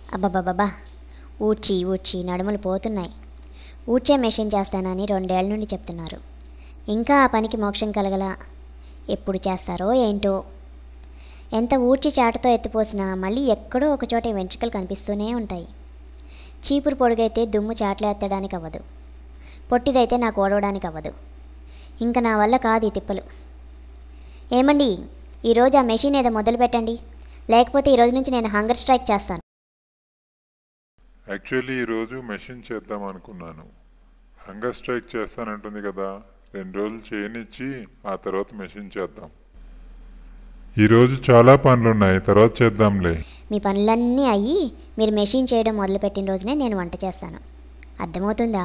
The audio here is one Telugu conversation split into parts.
అబ్బబ్బబ్బా ఊడ్చి ఊడ్చి నడుములు పోతున్నాయి ఊడ్చే మెషిన్ చేస్తానని రెండేళ్ల నుండి చెప్తున్నారు ఇంకా ఆ పనికి మోక్షం కలగలా ఎప్పుడు చేస్తారో ఏంటో ఎంత ఊడ్చి చాటతో ఎత్తిపోసినా మళ్ళీ ఎక్కడో ఒక చోట ఈ వెంట్రుకలు కనిపిస్తూనే ఉంటాయి చీపురు పొడుగైతే దుమ్ము చాట్లు ఎత్తడానికి అవ్వదు పొట్టిదైతే నాకు ఓడవడానికి అవ్వదు ఇంకా నా వల్ల కాదు ఈ తిప్పలు ఏమండి ఈరోజు ఆ మెషిన్ ఏదో మొదలు పెట్టండి లేకపోతే ఈరోజు నుంచి నేను హంగర్ స్ట్రైక్ చేస్తాను యాక్చువల్లీ ఈరోజు మెషిన్ చేద్దాం అనుకున్నాను హంగర్ స్ట్రైక్ చేస్తానంటుంది కదా రెండు రోజులు చేయనిచ్చి ఆ తర్వాత మెషిన్ చేద్దాం ఈరోజు చాలా పనులున్నాయి తర్వాత చేద్దాంలే మీ పనులన్నీ అయ్యి మీరు మెషిన్ చేయడం మొదలుపెట్టిన రోజునే నేను వంట చేస్తాను అర్థమవుతుందా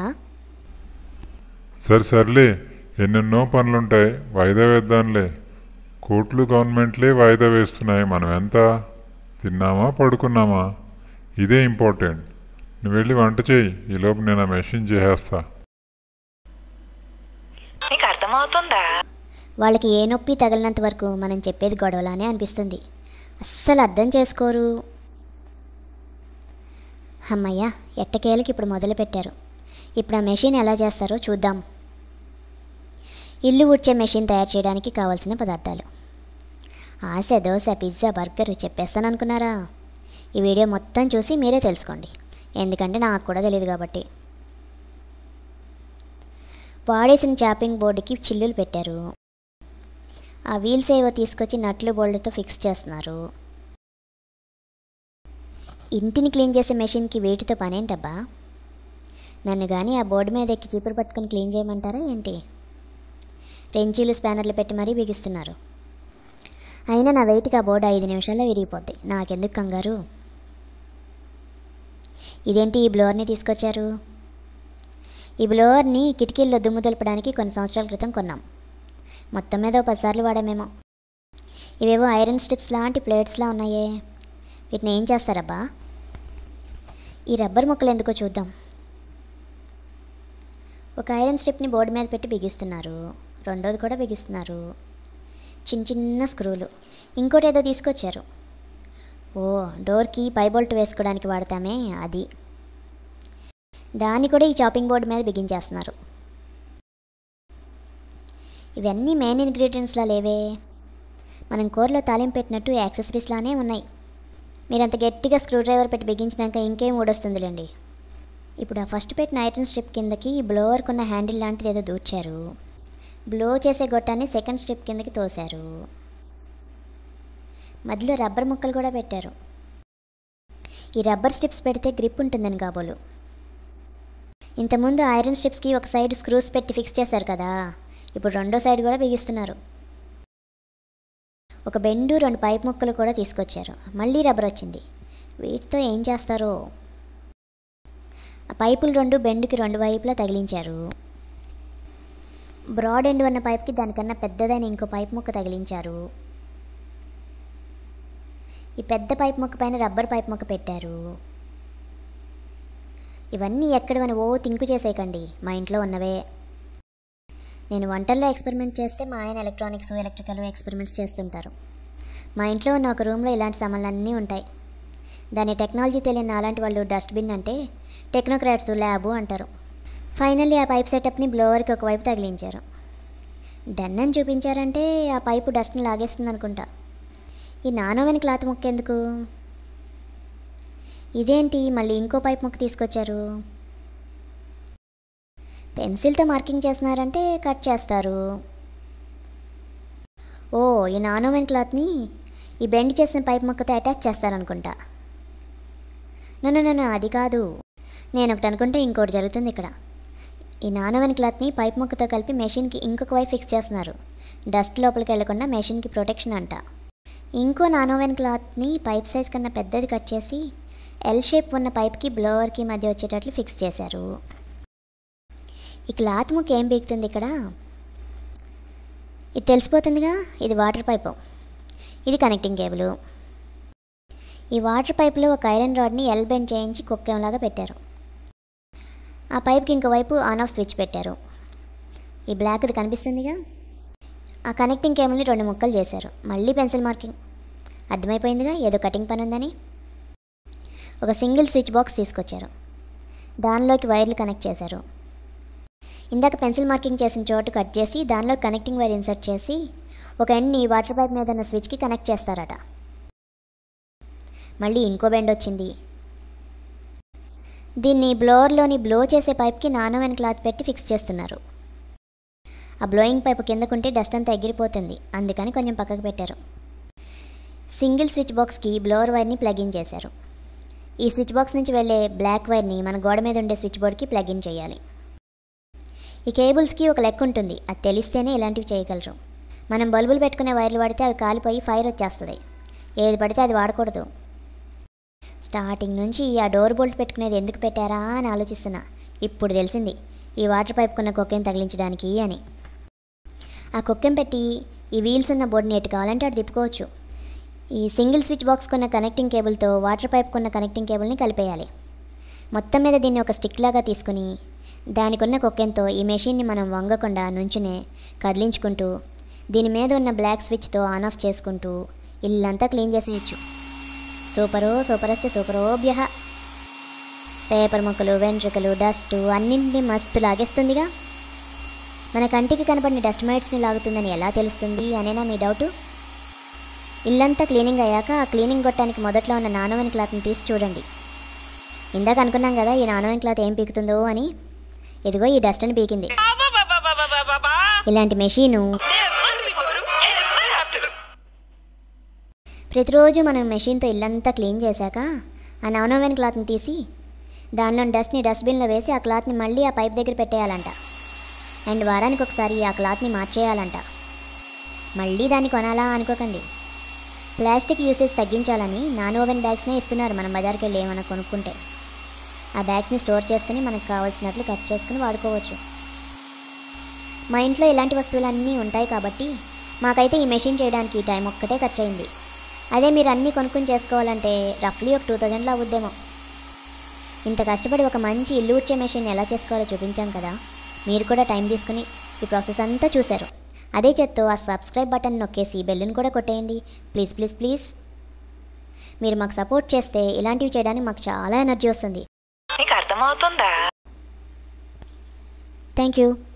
సరే సర్లే ఎన్నెన్నో పనులుంటాయి వాయిదా వేద్దాంలే కోర్టులు గవర్నమెంట్లే వాయిదా వేస్తున్నాయి మనం ఎంత తిన్నామా పడుకున్నామా ఇదే ఇంపార్టెంట్ నువ్వు వెళ్ళి వంట చేయి ఈలోపు నేను ఆ మెషిన్ చేసేస్తా నీకు అర్థమవుతుందా వాళ్ళకి ఏ నొప్పి తగిలినంత వరకు మనం చెప్పేది గొడవలానే అనిపిస్తుంది అస్సలు అర్థం చేసుకోరు అమ్మయ్య ఎట్టకేలకి ఇప్పుడు మొదలు పెట్టారు ఇప్పుడు ఆ మెషిన్ ఎలా చేస్తారో చూద్దాం ఇల్లు ఊడ్చే మెషిన్ తయారు చేయడానికి కావాల్సిన పదార్థాలు ఆశ దోశ పిజ్జా బర్గర్ చెప్పేస్తాను అనుకున్నారా ఈ వీడియో మొత్తం చూసి మీరే తెలుసుకోండి ఎందుకంటే నాకు కూడా తెలియదు కాబట్టి వాడేసిన చాపింగ్ బోర్డుకి చిల్లులు పెట్టారు ఆ వీల్స్ ఏవో తీసుకొచ్చి నట్లు బోల్డ్తో ఫిక్స్ చేస్తున్నారు ఇంటిని క్లీన్ చేసే మెషిన్కి వీటితో పనేంటబ్బా నన్ను కానీ ఆ బోర్డు మీద ఎక్కి చీపురు పట్టుకొని క్లీన్ చేయమంటారా ఏంటి రెంచీలు స్పానర్లు పెట్టి మరీ బిగిస్తున్నారు అయినా నా వెయిట్కి ఆ బోర్డు ఐదు నిమిషాల్లో విరిగిపోద్ది నాకెందుకు కంగారు ఇదేంటి ఈ బ్లోవర్ని తీసుకొచ్చారు ఈ బ్లోవర్ని కిటికీల్లో దుమ్ము దులపడానికి కొన్ని సంవత్సరాల క్రితం కొన్నాం మొత్తం మీద ఓ పదిసార్లు వాడామేమో ఇవేవో ఐరన్ స్ట్రిప్స్ లాంటి ప్లేట్స్లా ఉన్నాయే వీటిని ఏం చేస్తారబ్బా ఈ రబ్బర్ ముక్కలు ఎందుకో చూద్దాం ఒక ఐరన్ స్ట్రిప్ని బోర్డు మీద పెట్టి బిగిస్తున్నారు రెండోది కూడా బిగిస్తున్నారు చిన్న చిన్న స్క్రూలు ఇంకోటి ఏదో తీసుకొచ్చారు ఓ డోర్కి పై బోల్ట్ వేసుకోవడానికి వాడతామే అది దాన్ని కూడా ఈ చాపింగ్ బోర్డు మీద బిగించేస్తున్నారు ఇవన్నీ మెయిన్ ఇంగ్రీడియంట్స్లా లేవే మనం కూరలో తాలింపు పెట్టినట్టు యాక్సెసరీస్లానే ఉన్నాయి మీరంత గట్టిగా స్క్రూ డ్రైవర్ పెట్టి బిగించినాక ఇంకేం ఊడొస్తుందిలేండి ఇప్పుడు ఆ ఫస్ట్ పెట్టిన ఐరన్ స్ట్రిప్ కిందకి బ్లోవర్కున్న ఉన్న హ్యాండిల్ లాంటిది ఏదో దూర్చారు బ్లో చేసే గొట్టాన్ని సెకండ్ స్ట్రిప్ కిందకి తోశారు మధ్యలో రబ్బర్ ముక్కలు కూడా పెట్టారు ఈ రబ్బర్ స్ట్రిప్స్ పెడితే గ్రిప్ ఉంటుందని కాబోలు ఇంతకుముందు ఐరన్ స్ట్రిప్స్కి ఒక సైడ్ స్క్రూస్ పెట్టి ఫిక్స్ చేశారు కదా ఇప్పుడు రెండో సైడ్ కూడా బిగిస్తున్నారు ఒక బెండు రెండు పైప్ ముక్కలు కూడా తీసుకొచ్చారు మళ్ళీ రబ్బర్ వచ్చింది వీటితో ఏం చేస్తారో ఆ పైపులు రెండు బెండుకి రెండు వైపులా తగిలించారు బ్రాడ్ ఎండ్ ఉన్న పైప్కి దానికన్నా పెద్దదైన ఇంకో పైప్ ముక్క తగిలించారు ఈ పెద్ద పైప్ ముక్క పైన రబ్బర్ పైప్ ముక్క పెట్టారు ఇవన్నీ ఎక్కడవని ఓ తింకు చేసేయకండి మా ఇంట్లో ఉన్నవే నేను వంటల్లో ఎక్స్పెరిమెంట్ చేస్తే మా ఆయన ఎలక్ట్రానిక్స్ ఎలక్ట్రికల్ ఎక్స్పెరిమెంట్స్ చేస్తుంటారు మా ఇంట్లో ఉన్న ఒక రూమ్లో ఇలాంటి సామాన్లు అన్నీ ఉంటాయి దాని టెక్నాలజీ తెలియని అలాంటి వాళ్ళు డస్ట్బిన్ అంటే టెక్నోక్రాట్స్ ల్యాబు అంటారు ఫైనల్లీ ఆ పైప్ సెటప్ని బ్లోవర్కి ఒకవైపు తగిలించారు డన్ అని చూపించారంటే ఆ పైపు డస్ట్ని లాగేస్తుంది అనుకుంటా ఈ నానోవెన్ క్లాత్ ముక్క ఎందుకు ఇదేంటి మళ్ళీ ఇంకో పైప్ ముక్క తీసుకొచ్చారు పెన్సిల్తో మార్కింగ్ చేస్తున్నారంటే కట్ చేస్తారు ఓ ఈ నానోవెన్ క్లాత్ని ఈ బెండ్ చేసిన పైప్ ముక్కతో అటాచ్ చేస్తారనుకుంటా నన్ను నన్ను అది కాదు నేను ఒకటి అనుకుంటే ఇంకోటి జరుగుతుంది ఇక్కడ ఈ నానోవెన్ క్లాత్ని పైప్ ముక్కతో కలిపి మెషిన్కి ఇంకొక వైపు ఫిక్స్ చేస్తున్నారు డస్ట్ లోపలికి వెళ్లకుండా మెషిన్కి ప్రొటెక్షన్ అంట ఇంకో నానోవెన్ క్లాత్ని పైప్ సైజ్ కన్నా పెద్దది కట్ చేసి ఎల్ షేప్ ఉన్న పైప్కి బ్లోవర్కి మధ్య వచ్చేటట్లు ఫిక్స్ చేశారు ఈ క్లాత్ ముక్క ఏం బీగుతుంది ఇక్కడ ఇది తెలిసిపోతుందిగా ఇది వాటర్ పైపు ఇది కనెక్టింగ్ కేబుల్ ఈ వాటర్ పైపులో ఒక ఐరన్ రాడ్ని ఎల్ బెండ్ చేయించి కుక్కెంలాగా పెట్టారు ఆ పైప్కి ఇంకోవైపు ఆన్ ఆఫ్ స్విచ్ పెట్టారు ఈ బ్లాక్ది కనిపిస్తుందిగా ఆ కనెక్టింగ్ కేబుల్ని రెండు ముక్కలు చేశారు మళ్ళీ పెన్సిల్ మార్కింగ్ అర్థమైపోయిందిగా ఏదో కటింగ్ పని ఉందని ఒక సింగిల్ స్విచ్ బాక్స్ తీసుకొచ్చారు దానిలోకి వైర్లు కనెక్ట్ చేశారు ఇందాక పెన్సిల్ మార్కింగ్ చేసిన చోటు కట్ చేసి దానిలో కనెక్టింగ్ వైర్ ఇన్సర్ట్ చేసి ఒక ఎండ్ని వాటర్ పైప్ మీద ఉన్న స్విచ్కి కనెక్ట్ చేస్తారట మళ్ళీ ఇంకో బెండ్ వచ్చింది దీన్ని బ్లోవర్లోని బ్లో చేసే పైప్కి నానోవెన్ క్లాత్ పెట్టి ఫిక్స్ చేస్తున్నారు ఆ బ్లోయింగ్ పైప్ కిందకుంటే డస్ట్ అంతా ఎగిరిపోతుంది అందుకని కొంచెం పక్కకు పెట్టారు సింగిల్ స్విచ్ బాక్స్కి బ్లోవర్ వైర్ని ప్లగిన్ చేశారు ఈ స్విచ్ బాక్స్ నుంచి వెళ్ళే బ్లాక్ వైర్ని మన గోడ మీద ఉండే స్విచ్ బోర్డ్కి ప్లగిన్ చేయాలి ఈ కేబుల్స్కి ఒక లెక్క ఉంటుంది అది తెలిస్తేనే ఇలాంటివి చేయగలరు మనం బల్బులు పెట్టుకునే వైర్లు వాడితే అవి కాలిపోయి ఫైర్ వచ్చేస్తుంది ఏది పడితే అది వాడకూడదు స్టార్టింగ్ నుంచి ఆ డోర్ బోల్ట్ పెట్టుకునేది ఎందుకు పెట్టారా అని ఆలోచిస్తున్నా ఇప్పుడు తెలిసింది ఈ వాటర్ పైప్ కొన్న కొక్కెం తగిలించడానికి అని ఆ కొక్కెం పెట్టి ఈ వీల్స్ ఉన్న బోర్డుని ఎటు కావాలంటే అటు తిప్పుకోవచ్చు ఈ సింగిల్ స్విచ్ బాక్స్ కొన్న కనెక్టింగ్ కేబుల్తో వాటర్ పైప్ కొన్న కనెక్టింగ్ కేబుల్ని కలిపేయాలి మొత్తం మీద దీన్ని ఒక స్టిక్ లాగా తీసుకుని దానికున్న కొక్కెంతో ఈ మెషిన్ని మనం వంగకుండా నుంచునే కదిలించుకుంటూ దీని మీద ఉన్న బ్లాక్ స్విచ్తో ఆన్ ఆఫ్ చేసుకుంటూ ఇల్లంతా క్లీన్ చేసేయచ్చు సూపరో సూపరస్య సూపరోభ్య పేపర్ ముక్కలు వెంట్రుకలు డస్ట్ అన్నింటినీ మస్తు లాగేస్తుందిగా మన కంటికి కనపడిన డస్ట్ మైట్స్ని లాగుతుందని ఎలా తెలుస్తుంది అనేనా మీ డౌటు ఇల్లంతా క్లీనింగ్ అయ్యాక ఆ క్లీనింగ్ గొట్టానికి మొదట్లో ఉన్న నానోవెన్ క్లాత్ని తీసి చూడండి ఇందాక అనుకున్నాం కదా ఈ నానోవెన్ క్లాత్ ఏం పీకుతుందో అని ఇదిగో ఈ డస్ట్ అని పీకింది ఇలాంటి మెషీను ప్రతిరోజు మనం మెషిన్తో ఇల్లంతా క్లీన్ చేశాక ఆ నానోవెన్ క్లాత్ని తీసి దానిలో డస్ట్ని డస్ట్బిన్లో వేసి ఆ క్లాత్ని మళ్ళీ ఆ పైప్ దగ్గర పెట్టేయాలంట అండ్ వారానికి ఒకసారి ఆ క్లాత్ని మార్చేయాలంట మళ్ళీ దాన్ని కొనాలా అనుకోకండి ప్లాస్టిక్ యూసేజ్ తగ్గించాలని నాన్ ఓవెన్ బ్యాగ్స్నే ఇస్తున్నారు మనం బజార్కి వెళ్ళి ఏమైనా కొనుక్కుంటే ఆ బ్యాగ్స్ని స్టోర్ చేసుకుని మనకు కావాల్సినట్లు కట్ చేసుకుని వాడుకోవచ్చు మా ఇంట్లో ఇలాంటి వస్తువులన్నీ ఉంటాయి కాబట్టి మాకైతే ఈ మెషిన్ చేయడానికి టైం ఒక్కటే ఖర్చు అయింది అదే మీరు అన్నీ కొనుక్కొని చేసుకోవాలంటే రఫ్లీ ఒక టూ థౌజండ్లో అవుద్దేమో ఇంత కష్టపడి ఒక మంచి ఇల్లు ఉడ్చే మెషిన్ ఎలా చేసుకోవాలో చూపించాం కదా మీరు కూడా టైం తీసుకుని ఈ ప్రాసెస్ అంతా చూశారు అదే చేత్తో ఆ సబ్స్క్రైబ్ బటన్ నొక్కేసి బెల్లుని కూడా కొట్టేయండి ప్లీజ్ ప్లీజ్ ప్లీజ్ మీరు మాకు సపోర్ట్ చేస్తే ఇలాంటివి చేయడానికి మాకు చాలా ఎనర్జీ వస్తుంది నీకు అర్థమవుతుందా థ్యాంక్ యూ